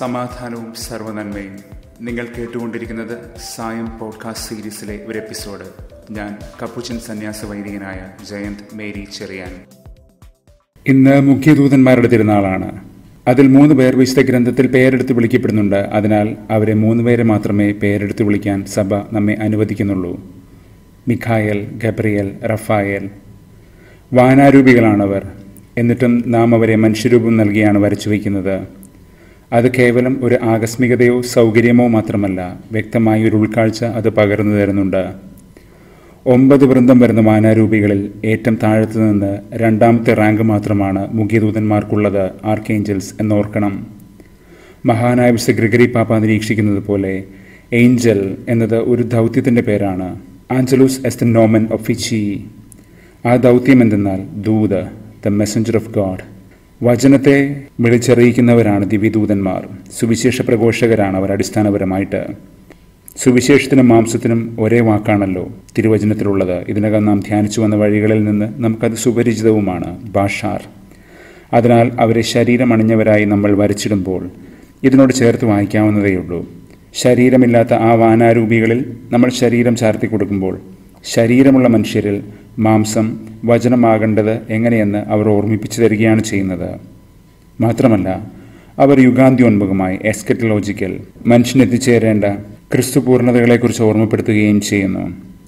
സമാധാനവും സർവനന്മയും നിങ്ങൾ കേട്ടുകൊണ്ടിരിക്കുന്നത് സായം പോഡ്കാസ്റ്റ് സീരീസിലെ ഒരു എപ്പിസോഡ് ഞാൻ കപ്പുച്ചൻ സന്യാസ വൈദികനായ ജയന്ത് മേരി ചെറിയാൻ ഇന്ന് മുഖ്യദൂതന്മാരുടെ തിരുനാളാണ് അതിൽ മൂന്ന് പേർ വിശുദ്ധ ഗ്രന്ഥത്തിൽ പേരെടുത്ത് വിളിക്കപ്പെടുന്നുണ്ട് അതിനാൽ അവരെ മൂന്ന് പേരെ മാത്രമേ പേരെടുത്ത് വിളിക്കാൻ സഭ നമ്മെ അനുവദിക്കുന്നുള്ളൂ മിഖായൽ ഗബ്രിയൽ റഫായൽ വാനാരൂപികളാണവർ എന്നിട്ടും നാം അവരെ മനുഷ്യരൂപം നൽകിയാണ് വരച്ചു വയ്ക്കുന്നത് അത് കേവലം ഒരു ആകസ്മികതയോ സൗകര്യമോ മാത്രമല്ല വ്യക്തമായ ഒരു ഉൾക്കാഴ്ച അത് പകർന്നു തരുന്നുണ്ട് ഒമ്പത് വൃന്ദം വരുന്ന വാനാരൂപികളിൽ ഏറ്റവും താഴത്തു നിന്ന് രണ്ടാമത്തെ റാങ്ക് മാത്രമാണ് മുഖ്യദൂതന്മാർക്കുള്ളത് ആർക്കേഞ്ചൽസ് എന്നോർക്കണം മഹാനായ വിശുദ്ധ ഗ്രിഗറി പാപ്പ നിരീക്ഷിക്കുന്നത് പോലെ ഏഞ്ചൽ എന്നത് ഒരു ദൗത്യത്തിൻ്റെ പേരാണ് ആഞ്ചലൂസ് എസ് ദ നോമൻ ഒഫിച്ചി ആ ദൗത്യം എന്തെന്നാൽ ദൂത് ദ മെസ്സഞ്ചർ ഓഫ് ഗാഡ് വചനത്തെ വിളിച്ചറിയിക്കുന്നവരാണ് ദിവ്യദൂതന്മാർ സുവിശേഷ പ്രഘോഷകരാണ് അവർ അടിസ്ഥാനപരമായിട്ട് സുവിശേഷത്തിനും മാംസത്തിനും ഒരേ വാക്കാണല്ലോ തിരുവചനത്തിലുള്ളത് ഇതിനകം നാം ധ്യാനിച്ചു വന്ന വഴികളിൽ നിന്ന് നമുക്കത് സുപരിചിതവുമാണ് ബാഷാർ അതിനാൽ അവരെ ശരീരമണിഞ്ഞവരായി നമ്മൾ വരച്ചിടുമ്പോൾ ഇതിനോട് ചേർത്ത് വായിക്കാവുന്നതേയുള്ളൂ ശരീരമില്ലാത്ത ആ വാനാരൂപികളിൽ നമ്മൾ ശരീരം ചാർത്തി കൊടുക്കുമ്പോൾ ശരീരമുള്ള മനുഷ്യരിൽ മാംസം വചനമാകേണ്ടത് എങ്ങനെയെന്ന് അവർ ഓർമ്മിപ്പിച്ചു തരികയാണ് ചെയ്യുന്നത് മാത്രമല്ല അവർ യുഗാന്ത്യോന്മുഖമായി എസ്കറ്റലോജിക്കൽ മനുഷ്യനെത്തിച്ചേരേണ്ട ക്രിസ്തു പൂർണ്ണതകളെക്കുറിച്ച് ഓർമ്മപ്പെടുത്തുകയും ചെയ്യുന്നു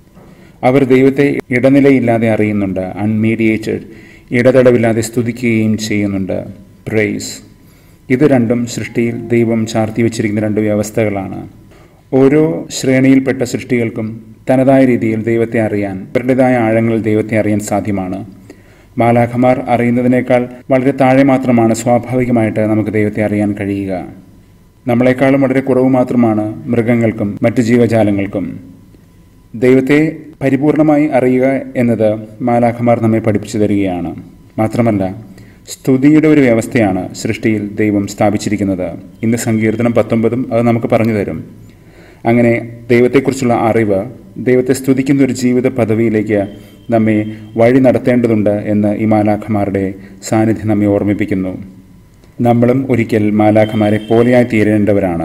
അവർ ദൈവത്തെ ഇടനിലയില്ലാതെ അറിയുന്നുണ്ട് അൺമീഡിയേറ്റഡ് ഇടതടവില്ലാതെ സ്തുതിക്കുകയും ചെയ്യുന്നുണ്ട് പ്രൈസ് ഇത് രണ്ടും സൃഷ്ടിയിൽ ദൈവം ചാർത്തി വച്ചിരിക്കുന്ന രണ്ട് വ്യവസ്ഥകളാണ് ഓരോ ശ്രേണിയിൽപ്പെട്ട സൃഷ്ടികൾക്കും തനതായ രീതിയിൽ ദൈവത്തെ അറിയാൻ അവരുടേതായ ആഴങ്ങളിൽ ദൈവത്തെ അറിയാൻ സാധ്യമാണ് മാലാഖമാർ അറിയുന്നതിനേക്കാൾ വളരെ താഴെ മാത്രമാണ് സ്വാഭാവികമായിട്ട് നമുക്ക് ദൈവത്തെ അറിയാൻ കഴിയുക നമ്മളെക്കാളും വളരെ കുറവ് മാത്രമാണ് മൃഗങ്ങൾക്കും മറ്റു ജീവജാലങ്ങൾക്കും ദൈവത്തെ പരിപൂർണമായി അറിയുക എന്നത് മാലാഖമാർ നമ്മെ പഠിപ്പിച്ചു തരികയാണ് മാത്രമല്ല സ്തുതിയുടെ ഒരു വ്യവസ്ഥയാണ് സൃഷ്ടിയിൽ ദൈവം സ്ഥാപിച്ചിരിക്കുന്നത് ഇന്ന് സങ്കീർത്തനം പത്തൊമ്പതും അത് നമുക്ക് പറഞ്ഞു തരും അങ്ങനെ ദൈവത്തെക്കുറിച്ചുള്ള അറിവ് ദൈവത്തെ സ്തുതിക്കുന്ന ഒരു ജീവിത പദവിയിലേക്ക് നമ്മെ വഴി നടത്തേണ്ടതുണ്ട് എന്ന് ഈ മാലാഖമാരുടെ സാന്നിധ്യം നമ്മെ ഓർമ്മിപ്പിക്കുന്നു നമ്മളും ഒരിക്കൽ മാലാഖമാരെ പോലെയായി തീരേണ്ടവരാണ്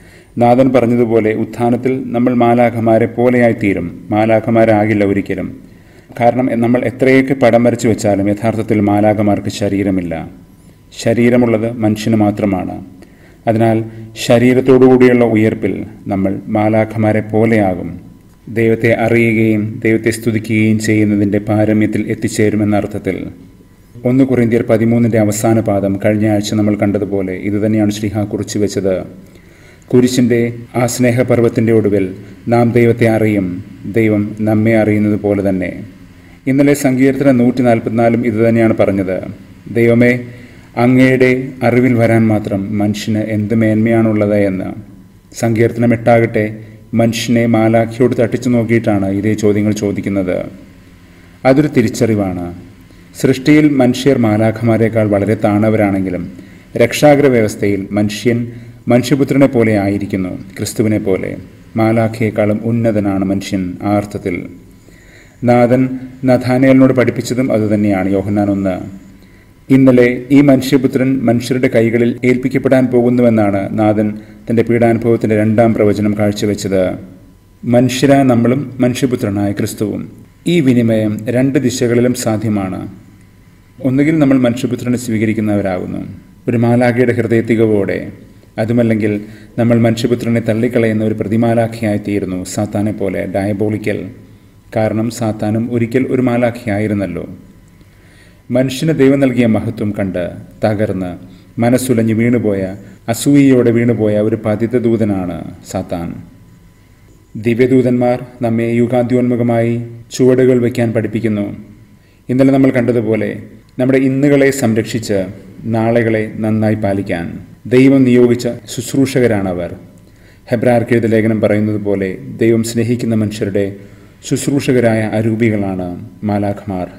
നാഥൻ പറഞ്ഞതുപോലെ ഉത്ഥാനത്തിൽ നമ്മൾ മാലാഖമാരെ പോലെയായി തീരും മാലാഖമാരാകില്ല ഒരിക്കലും കാരണം നമ്മൾ എത്രയൊക്കെ പടം വരച്ചു വെച്ചാലും യഥാർത്ഥത്തിൽ മാലാഖമാർക്ക് ശരീരമില്ല ശരീരമുള്ളത് മനുഷ്യന് മാത്രമാണ് അതിനാൽ ശരീരത്തോടുകൂടിയുള്ള ഉയർപ്പിൽ നമ്മൾ മാലാഖമാരെ പോലെയാകും ദൈവത്തെ അറിയുകയും ദൈവത്തെ സ്തുതിക്കുകയും ചെയ്യുന്നതിൻ്റെ പാരമ്യത്തിൽ എത്തിച്ചേരുമെന്ന അർത്ഥത്തിൽ ഒന്ന് കുറിന്തിയർ പതിമൂന്നിൻ്റെ അവസാന പാദം കഴിഞ്ഞ ആഴ്ച നമ്മൾ കണ്ടതുപോലെ ഇതുതന്നെയാണ് ശ്രീഹ കുറിച്ചു വെച്ചത് കുരിശിൻ്റെ ആ സ്നേഹപർവത്തിൻ്റെ ഒടുവിൽ നാം ദൈവത്തെ അറിയും ദൈവം നമ്മെ അറിയുന്നത് പോലെ തന്നെ ഇന്നലെ സങ്കീർത്തന നൂറ്റി നാൽപ്പത്തിനാലും ഇതുതന്നെയാണ് പറഞ്ഞത് ദൈവമേ അങ്ങയുടെ അറിവിൽ വരാൻ മാത്രം മനുഷ്യന് എന്ത് മേന്മയാണുള്ളത് എന്ന് സങ്കീർത്തനം എട്ടാകട്ടെ മനുഷ്യനെ മാലാഖിയോട് തട്ടിച്ചു നോക്കിയിട്ടാണ് ഇതേ ചോദ്യങ്ങൾ ചോദിക്കുന്നത് അതൊരു തിരിച്ചറിവാണ് സൃഷ്ടിയിൽ മനുഷ്യർ മാലാഖമാരെക്കാൾ വളരെ താണവരാണെങ്കിലും രക്ഷാഗ്ര വ്യവസ്ഥയിൽ മനുഷ്യൻ മനുഷ്യപുത്രനെ പോലെ ആയിരിക്കുന്നു ക്രിസ്തുവിനെ പോലെ മാലാഖയേക്കാളും ഉന്നതനാണ് മനുഷ്യൻ ആ അർത്ഥത്തിൽ നാഥൻ നഥാനയലിനോട് പഠിപ്പിച്ചതും അതുതന്നെയാണ് യോഹന്നാൻ ഒന്ന് ഇന്നലെ ഈ മനുഷ്യപുത്രൻ മനുഷ്യരുടെ കൈകളിൽ ഏൽപ്പിക്കപ്പെടാൻ പോകുന്നുവെന്നാണ് നാഥൻ തന്റെ പീഡാനുഭവത്തിന്റെ രണ്ടാം പ്രവചനം കാഴ്ചവെച്ചത് മനുഷ്യരായ നമ്മളും മനുഷ്യപുത്രനായ ക്രിസ്തുവും ഈ വിനിമയം രണ്ട് ദിശകളിലും സാധ്യമാണ് ഒന്നുകിൽ നമ്മൾ മനുഷ്യപുത്രനെ സ്വീകരിക്കുന്നവരാകുന്നു ഒരു മാലാഖയുടെ ഹൃദയത്തികവോടെ അതുമല്ലെങ്കിൽ നമ്മൾ മനുഷ്യപുത്രനെ തള്ളിക്കളയുന്ന ഒരു പ്രതിമാലാഖിയായി തീരുന്നു സാത്താനെ പോലെ ഡയബോളിക്കൽ കാരണം സാത്താനും ഒരിക്കൽ ഒരു മാലാഖിയായിരുന്നല്ലോ മനുഷ്യന് ദൈവം നൽകിയ മഹത്വം കണ്ട് തകർന്ന് മനസ്സുലഞ്ഞ് വീണുപോയ അസൂയയോടെ വീണുപോയ ഒരു പതിത ദൂതനാണ് സാത്താൻ ദിവ്യദൂതന്മാർ നമ്മെ യുഗാന്ത്യോന്മുഖമായി ചുവടുകൾ വയ്ക്കാൻ പഠിപ്പിക്കുന്നു ഇന്നലെ നമ്മൾ കണ്ടതുപോലെ നമ്മുടെ ഇന്നുകളെ സംരക്ഷിച്ച് നാളെകളെ നന്നായി പാലിക്കാൻ ദൈവം നിയോഗിച്ച ശുശ്രൂഷകരാണവർ ഹെബ്രാർക്ക് എഴുത ലേഖനം പറയുന്നത് പോലെ ദൈവം സ്നേഹിക്കുന്ന മനുഷ്യരുടെ ശുശ്രൂഷകരായ അരൂപികളാണ് മാലാഖമാർ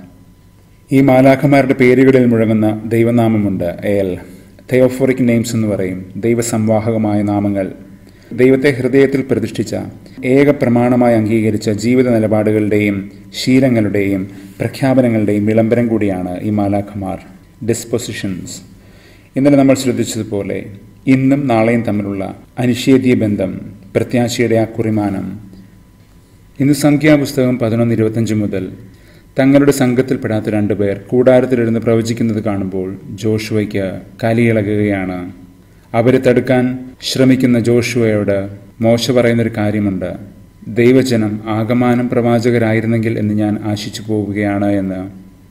ഈ മാലാഖമാരുടെ പേരുകളിൽ മുഴങ്ങുന്ന ദൈവനാമമുണ്ട് എൽ തെയോഫോറിക് നെയിംസ് എന്ന് പറയും ദൈവസംവാഹകമായ നാമങ്ങൾ ദൈവത്തെ ഹൃദയത്തിൽ പ്രതിഷ്ഠിച്ച ഏക പ്രമാണമായി അംഗീകരിച്ച ജീവിത നിലപാടുകളുടെയും ശീലങ്ങളുടെയും പ്രഖ്യാപനങ്ങളുടെയും വിളംബരം കൂടിയാണ് ഈ മാലാഖമാർ ഡിസ്പൊസിഷൻസ് ഇന്നലെ നമ്മൾ ശ്രദ്ധിച്ചതുപോലെ ഇന്നും നാളെയും തമ്മിലുള്ള അനിഷേധ്യ ബന്ധം പ്രത്യാശയുടെ ആ കുറിമാനം ഇന്ന് സംഖ്യാപുസ്തകം പതിനൊന്ന് ഇരുപത്തഞ്ച് മുതൽ തങ്ങളുടെ സംഘത്തിൽപ്പെടാത്ത രണ്ടുപേർ കൂടാരത്തിലിരുന്ന് പ്രവചിക്കുന്നത് കാണുമ്പോൾ ജോഷുവയ്ക്ക് കലിയിളകുകയാണ് അവരെ തടുക്കാൻ ശ്രമിക്കുന്ന ജോഷുവയോട് മോശ പറയുന്നൊരു കാര്യമുണ്ട് ദൈവജനം ആകമാനം പ്രവാചകരായിരുന്നെങ്കിൽ എന്ന് ഞാൻ ആശിച്ചു പോവുകയാണ് എന്ന്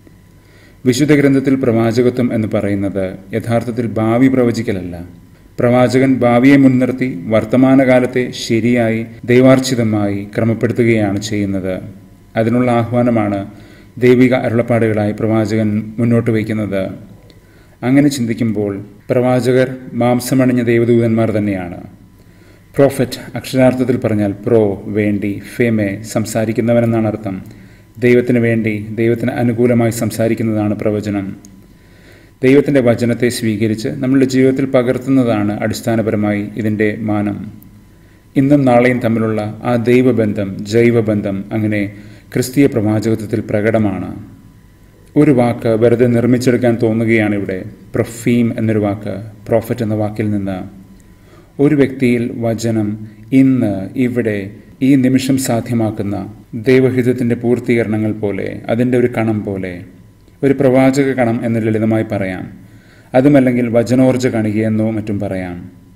വിശുദ്ധ ഗ്രന്ഥത്തിൽ പ്രവാചകത്വം എന്ന് പറയുന്നത് യഥാർത്ഥത്തിൽ ഭാവി പ്രവചിക്കലല്ല പ്രവാചകൻ ഭാവിയെ മുൻനിർത്തി വർത്തമാനകാലത്തെ ശരിയായി ദൈവാർച്ചിതമായി ക്രമപ്പെടുത്തുകയാണ് ചെയ്യുന്നത് അതിനുള്ള ആഹ്വാനമാണ് ദൈവിക അരുളപ്പാടുകളായി പ്രവാചകൻ മുന്നോട്ട് വയ്ക്കുന്നത് അങ്ങനെ ചിന്തിക്കുമ്പോൾ പ്രവാചകർ മാംസമണിഞ്ഞ ദൈവദൂതന്മാർ തന്നെയാണ് പ്രോഫറ്റ് അക്ഷരാർത്ഥത്തിൽ പറഞ്ഞാൽ പ്രോ വേണ്ടി ഫേമെ സംസാരിക്കുന്നവനെന്നാണ് അർത്ഥം ദൈവത്തിന് വേണ്ടി ദൈവത്തിന് അനുകൂലമായി സംസാരിക്കുന്നതാണ് പ്രവചനം ദൈവത്തിൻ്റെ വചനത്തെ സ്വീകരിച്ച് നമ്മളുടെ ജീവിതത്തിൽ പകർത്തുന്നതാണ് അടിസ്ഥാനപരമായി ഇതിൻ്റെ മാനം ഇന്നും നാളെയും തമ്മിലുള്ള ആ ദൈവബന്ധം ജൈവബന്ധം അങ്ങനെ ക്രിസ്തീയ പ്രവാചകത്വത്തിൽ പ്രകടമാണ് ഒരു വാക്ക് വെറുതെ നിർമ്മിച്ചെടുക്കാൻ തോന്നുകയാണ് ഇവിടെ പ്രൊഫീം എന്നൊരു വാക്ക് പ്രോഫറ്റ് എന്ന വാക്കിൽ നിന്ന് ഒരു വ്യക്തിയിൽ വചനം ഇന്ന് ഇവിടെ ഈ നിമിഷം സാധ്യമാക്കുന്ന ദൈവഹിതത്തിൻ്റെ പൂർത്തീകരണങ്ങൾ പോലെ അതിൻ്റെ ഒരു കണം പോലെ ഒരു പ്രവാചക കണം എന്ന് ലളിതമായി പറയാം അതുമല്ലെങ്കിൽ വചനോർജ കണികയെന്നോ മറ്റും പറയാം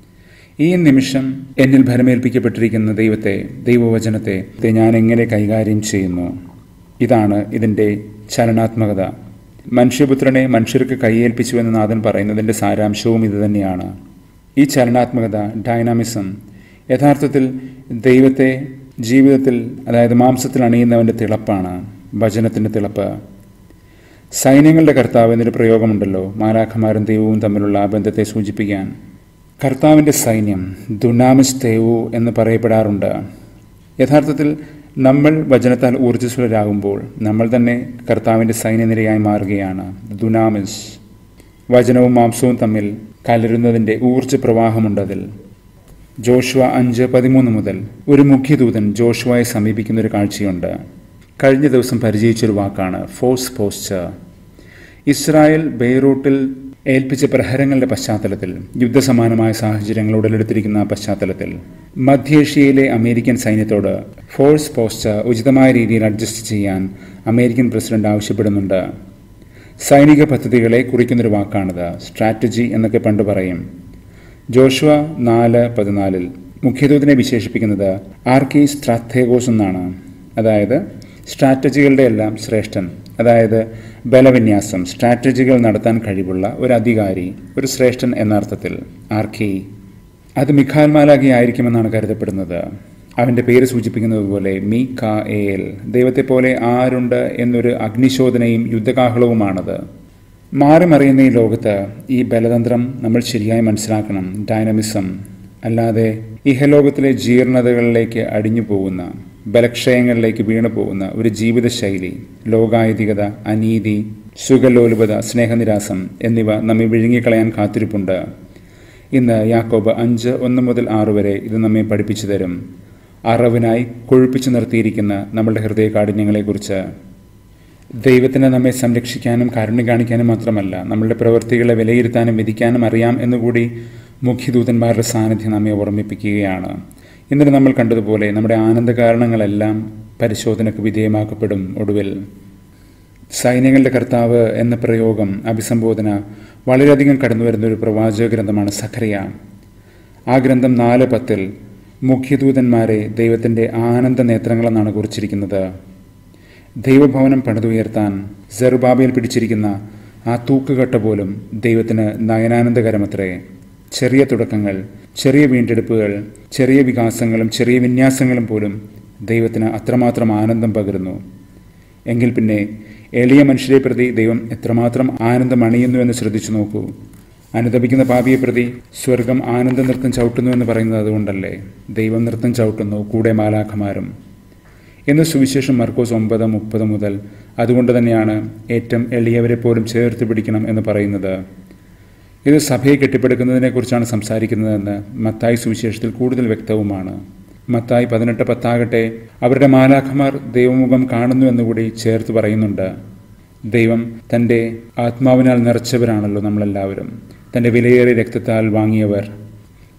ഈ നിമിഷം എന്നിൽ ഭരമേൽപ്പിക്കപ്പെട്ടിരിക്കുന്ന ദൈവത്തെ ദൈവവചനത്തെ ഞാൻ എങ്ങനെ കൈകാര്യം ചെയ്യുന്നു ഇതാണ് ഇതിൻ്റെ ചലനാത്മകത മനുഷ്യപുത്രനെ മനുഷ്യർക്ക് കൈയേൽപ്പിച്ചുവെന്ന് നാഥൻ പറയുന്നതിൻ്റെ സാരാംശവും ഇതുതന്നെയാണ് ഈ ചലനാത്മകത ഡൈനാമിസം യഥാർത്ഥത്തിൽ ദൈവത്തെ ജീവിതത്തിൽ അതായത് മാംസത്തിൽ അണിയുന്നവൻ്റെ തിളപ്പാണ് വചനത്തിൻ്റെ തിളപ്പ് സൈന്യങ്ങളുടെ കർത്താവ് എന്നൊരു പ്രയോഗമുണ്ടല്ലോ മാലാഖമാരും ദൈവവും തമ്മിലുള്ള ആ ബന്ധത്തെ സൂചിപ്പിക്കാൻ കർത്താവിൻ്റെ സൈന്യം ദുനാമിസ് തേവു എന്ന് പറയപ്പെടാറുണ്ട് യഥാർത്ഥത്തിൽ നമ്മൾ വചനത്താൽ ഊർജ്ജസ്വലരാകുമ്പോൾ നമ്മൾ തന്നെ കർത്താവിൻ്റെ സൈന്യനിരയായി മാറുകയാണ് ദുനാമിസ് വചനവും മാംസവും തമ്മിൽ കലരുന്നതിൻ്റെ ഊർജ്ജ പ്രവാഹമുണ്ടതിൽ ജോഷുവ അഞ്ച് പതിമൂന്ന് മുതൽ ഒരു മുഖ്യദൂതൻ ജോഷുവയെ സമീപിക്കുന്ന ഒരു കാഴ്ചയുണ്ട് കഴിഞ്ഞ ദിവസം പരിചയിച്ചൊരു വാക്കാണ് ഫോഴ്സ് പോസ്ചർ ഇസ്രായേൽ ബെയ്റൂട്ടിൽ ഏൽപ്പിച്ച പ്രഹരങ്ങളുടെ പശ്ചാത്തലത്തിൽ യുദ്ധസമാനമായ സാഹചര്യങ്ങൾ ഉടലെടുത്തിരിക്കുന്ന പശ്ചാത്തലത്തിൽ മധ്യേഷ്യയിലെ അമേരിക്കൻ സൈന്യത്തോട് ഫോഴ്സ് പോസ്ചർ ഉചിതമായ രീതിയിൽ അഡ്ജസ്റ്റ് ചെയ്യാൻ അമേരിക്കൻ പ്രസിഡന്റ് ആവശ്യപ്പെടുന്നുണ്ട് സൈനിക പദ്ധതികളെ കുറിക്കുന്നൊരു വാക്കാണിത് സ്ട്രാറ്റജി എന്നൊക്കെ പണ്ട് പറയും ജോഷുവ നാല് പതിനാലിൽ മുഖ്യദൂതിനെ വിശേഷിപ്പിക്കുന്നത് ആർക്കി സ്ട്രാത്തേഗോസ് എന്നാണ് അതായത് സ്ട്രാറ്റജികളുടെ എല്ലാം ശ്രേഷ്ഠൻ അതായത് ബലവിന്യാസം സ്ട്രാറ്റജികൾ നടത്താൻ കഴിവുള്ള ഒരു അധികാരി ഒരു ശ്രേഷ്ഠൻ എന്ന അർത്ഥത്തിൽ ആർക്കി അത് മിഖാൽ മാലാഖി ആയിരിക്കുമെന്നാണ് കരുതപ്പെടുന്നത് അവൻ്റെ പേര് സൂചിപ്പിക്കുന്നത് പോലെ മീ കാ എൽ ദൈവത്തെ പോലെ ആരുണ്ട് എന്നൊരു അഗ്നിശോധനയും യുദ്ധകാഹളവുമാണത് മാറി മറിയുന്ന ഈ ലോകത്ത് ഈ ബലതന്ത്രം നമ്മൾ ശരിയായി മനസ്സിലാക്കണം ഡൈനമിസം അല്ലാതെ ഇഹലോകത്തിലെ ജീർണതകളിലേക്ക് അടിഞ്ഞു പോകുന്ന ബലക്ഷയങ്ങളിലേക്ക് വീണു പോകുന്ന ഒരു ജീവിതശൈലി ലോകായതികത അനീതി സുഖലോലുപത സ്നേഹനിരാസം എന്നിവ നമ്മെ വിഴുങ്ങിക്കളയാൻ കാത്തിരിപ്പുണ്ട് ഇന്ന് യാക്കോബ് അഞ്ച് ഒന്ന് മുതൽ ആറ് വരെ ഇത് നമ്മെ പഠിപ്പിച്ചു തരും അറിവിനായി കൊഴുപ്പിച്ചു നിർത്തിയിരിക്കുന്ന നമ്മളുടെ ഹൃദയകാഠിന്യങ്ങളെക്കുറിച്ച് ദൈവത്തിന് നമ്മെ സംരക്ഷിക്കാനും കാരുണ്യം കാണിക്കാനും മാത്രമല്ല നമ്മളുടെ പ്രവൃത്തികളെ വിലയിരുത്താനും വിധിക്കാനും അറിയാം എന്നുകൂടി മുഖ്യദൂതന്മാരുടെ സാന്നിധ്യം നമ്മെ ഓർമ്മിപ്പിക്കുകയാണ് ഇന്നലെ നമ്മൾ കണ്ടതുപോലെ നമ്മുടെ ആനന്ദകാരണങ്ങളെല്ലാം പരിശോധനയ്ക്ക് വിധേയമാക്കപ്പെടും ഒടുവിൽ സൈന്യങ്ങളുടെ കർത്താവ് എന്ന പ്രയോഗം അഭിസംബോധന വളരെയധികം കടന്നു വരുന്ന ഒരു പ്രവാചക ഗ്രന്ഥമാണ് സഖറിയ ആ ഗ്രന്ഥം നാല് പത്തിൽ മുഖ്യദൂതന്മാരെ ദൈവത്തിൻ്റെ ആനന്ദ നേത്രങ്ങളെന്നാണ് കുറിച്ചിരിക്കുന്നത് ദൈവഭവനം പണിതുയർത്താൻ സെറുബാബയിൽ പിടിച്ചിരിക്കുന്ന ആ തൂക്കുകട്ട പോലും ദൈവത്തിന് നയനാനന്ദകരമത്രേ ചെറിയ തുടക്കങ്ങൾ ചെറിയ വീണ്ടെടുപ്പുകൾ ചെറിയ വികാസങ്ങളും ചെറിയ വിന്യാസങ്ങളും പോലും ദൈവത്തിന് അത്രമാത്രം ആനന്ദം പകരുന്നു എങ്കിൽ പിന്നെ എളിയ മനുഷ്യരെ പ്രതി ദൈവം എത്രമാത്രം ആനന്ദം അണിയുന്നു എന്ന് ശ്രദ്ധിച്ചു നോക്കൂ അനുദപിക്കുന്ന പാപിയെ പ്രതി സ്വർഗം ആനന്ദ നൃത്തം ചവിട്ടുന്നു എന്ന് പറയുന്നത് അതുകൊണ്ടല്ലേ ദൈവം നൃത്തം ചവിട്ടുന്നു കൂടെ മാലാഖമാരും എന്ന് സുവിശേഷം മർക്കോസ് ഒമ്പത് മുപ്പത് മുതൽ അതുകൊണ്ട് തന്നെയാണ് ഏറ്റവും എളിയവരെ പോലും ചേർത്ത് പിടിക്കണം എന്ന് പറയുന്നത് ഇത് സഭയെ കെട്ടിപ്പടുക്കുന്നതിനെക്കുറിച്ചാണ് സംസാരിക്കുന്നതെന്ന് മത്തായി സുവിശേഷത്തിൽ കൂടുതൽ വ്യക്തവുമാണ് മത്തായി പതിനെട്ട് പത്താകട്ടെ അവരുടെ മാലാഖമാർ ദൈവമുഖം കാണുന്നു എന്നുകൂടി ചേർത്ത് പറയുന്നുണ്ട് ദൈവം തൻ്റെ ആത്മാവിനാൽ നിറച്ചവരാണല്ലോ നമ്മളെല്ലാവരും തൻ്റെ വിലയേറിയ രക്തത്താൽ വാങ്ങിയവർ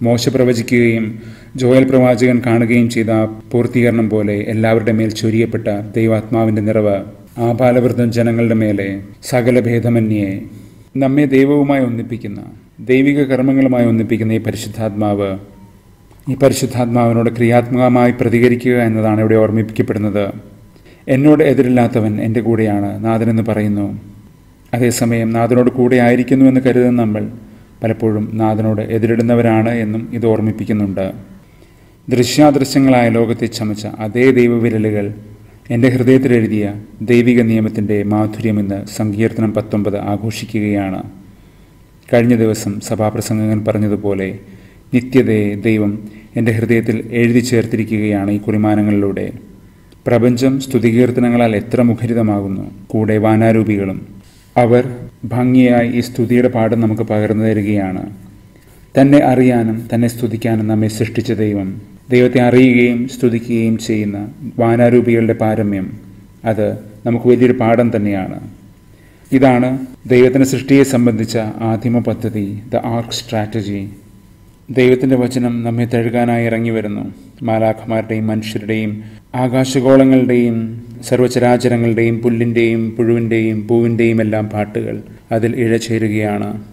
മോശ പ്രവചിക്കുകയും ജോയൽ പ്രവാചകൻ കാണുകയും ചെയ്ത ആ പൂർത്തീകരണം പോലെ എല്ലാവരുടെ മേൽ ചൊരിയപ്പെട്ട ദൈവാത്മാവിന്റെ നിറവ് ആപാലവൃദ്ധം ജനങ്ങളുടെ മേലെ സകല ഭേദമന്യേ നമ്മെ ദൈവവുമായി ഒന്നിപ്പിക്കുന്ന ദൈവിക കർമ്മങ്ങളുമായി ഒന്നിപ്പിക്കുന്ന ഈ പരിശുദ്ധാത്മാവ് ഈ പരിശുദ്ധാത്മാവിനോട് ക്രിയാത്മകമായി പ്രതികരിക്കുക എന്നതാണ് ഇവിടെ ഓർമ്മിപ്പിക്കപ്പെടുന്നത് എന്നോട് എതിരില്ലാത്തവൻ എൻ്റെ കൂടെയാണ് നാഥനെന്ന് പറയുന്നു അതേസമയം നാഥനോട് കൂടെ ആയിരിക്കുന്നു എന്ന് കരുതുന്ന നമ്മൾ പലപ്പോഴും നാഥനോട് എതിരിടുന്നവരാണ് എന്നും ഇത് ഓർമ്മിപ്പിക്കുന്നുണ്ട് ദൃശ്യാദൃശ്യങ്ങളായ ലോകത്തെ ചമച്ച അതേ ദൈവവിരലുകൾ എൻ്റെ ഹൃദയത്തിൽ എഴുതിയ ദൈവിക നിയമത്തിൻ്റെ മാധുര്യമെന്ന് സങ്കീർത്തനം പത്തൊമ്പത് ആഘോഷിക്കുകയാണ് കഴിഞ്ഞ ദിവസം സഭാപ്രസംഗങ്ങൾ പറഞ്ഞതുപോലെ നിത്യതയെ ദൈവം എൻ്റെ ഹൃദയത്തിൽ എഴുതി ചേർത്തിരിക്കുകയാണ് ഈ കുറിമാനങ്ങളിലൂടെ പ്രപഞ്ചം സ്തുതികീർത്തനങ്ങളാൽ എത്ര മുഖരിതമാകുന്നു കൂടെ വാനാരൂപികളും അവർ ഭംഗിയായി ഈ സ്തുതിയുടെ പാഠം നമുക്ക് പകർന്നു തരികയാണ് തന്നെ അറിയാനും തന്നെ സ്തുതിക്കാനും നമ്മെ സൃഷ്ടിച്ച ദൈവം ദൈവത്തെ അറിയുകയും സ്തുതിക്കുകയും ചെയ്യുന്ന വാനാരൂപികളുടെ പാരമ്യം അത് നമുക്ക് വലിയൊരു പാഠം തന്നെയാണ് ഇതാണ് ദൈവത്തിൻ്റെ സൃഷ്ടിയെ സംബന്ധിച്ച ആദിമ പദ്ധതി ദ ആർക്ക് സ്ട്രാറ്റജി ദൈവത്തിൻ്റെ വചനം നമ്മെ തഴുകാനായി ഇറങ്ങി വരുന്നു മാലാഖമാരുടെയും മനുഷ്യരുടെയും ആകാശഗോളങ്ങളുടെയും സർവചരാചരങ്ങളുടെയും പുല്ലിൻ്റെയും പുഴുവിൻ്റെയും പൂവിൻ്റെയും എല്ലാം പാട്ടുകൾ അതിൽ ഇഴചേരുകയാണ്